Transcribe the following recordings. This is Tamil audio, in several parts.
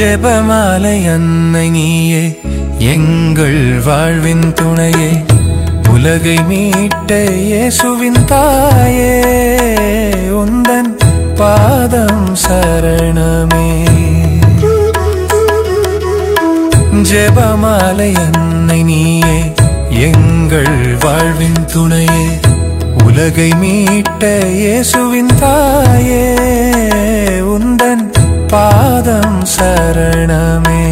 ஜெபமாலை அன்னை நீயே எங்கள் வாழ்வின் துணையே உலகை மீட்ட இயேசுவின் தாயே உந்தன் பாதம் சரணமே ஜெபமாலை அன்னை நீயே எங்கள் வாழ்வின் துணையே உலகை மீட்ட இயேசுவின் தாயே உந்தன் பாதம் சரணமே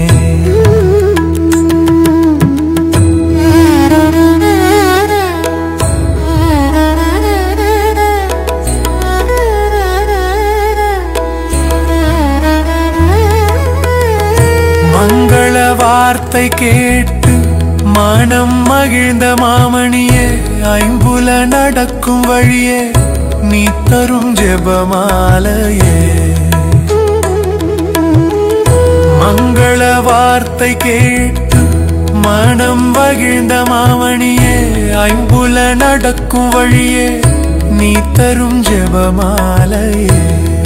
மங்கள வார்த்தை கேட்டு மனம் மகிழ்ந்த மாமணியே ஐம்புல நடக்கும் வழியே நீ தரும் ஜெபமாலையே மங்கள வார்த்தை கேட்டு மனம் மகிழ்ந்த மாமணியே ஐம்புல நடக்கும் வழியே நீ தரும் ஜெபமாலையே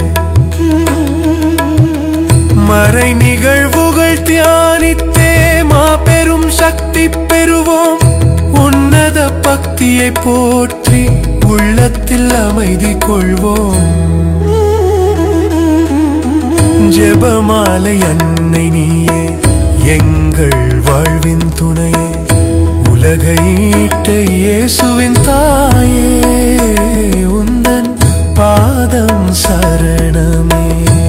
மறை நிகழ்வுகள் தியானித்தே மாபெரும் சக்தி பெறுவோம் உன்னத பக்தியை போற்றி உள்ளத்தில் அமைதி கொள்வோம் ஜெபமாலை அன்னை நீயே எங்கள் வாழ்வின் துணையே உலகை ஈட்ட இயேசுவின் தாயே உந்தன் பாதம் சரணமே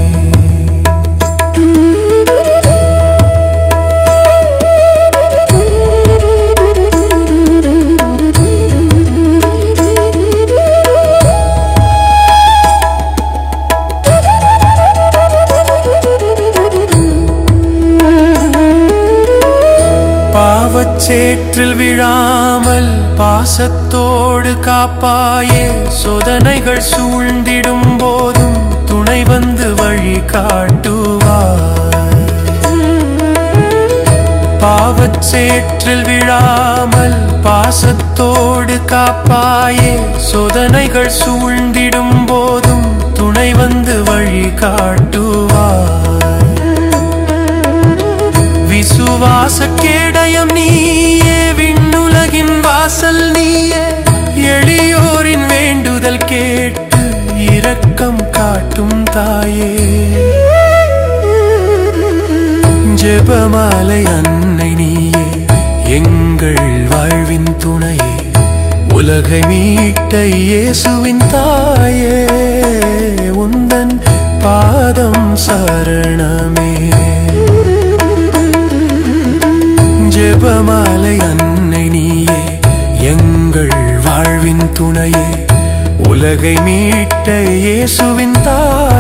பாவச்சேற்றில் விழாமல் பாசத்தோடு காப்பாயே சோதனைகள் சூழ்ந்திடும் போதும் துணை வந்து வழி காட்டுவாய் பாவச்சேற்றில் விழாமல் பாசத்தோடு காப்பாயே சோதனைகள் சூழ்ந்திடும் போதும் துணை வந்து வழி காட்டுவாய் விசுவாச கேடயம் நீயே விண்ணுலகின் வாசல் நீயே எளியோரின் வேண்டுதல் கேட்டு இரக்கம் காட்டும் தாயே ஜெபமாலை அன்னை நீயே எங்கள் வாழ்வின் துணையே உலகை மீட்ட இயேசுவின் தாயே உந்தன் பாதம் சரணமே ஜெபமாலை அன்னை நீயே எங்கள் வாழ்வின் துணையே உலகை மீட்ட இயேசுவின் தாயே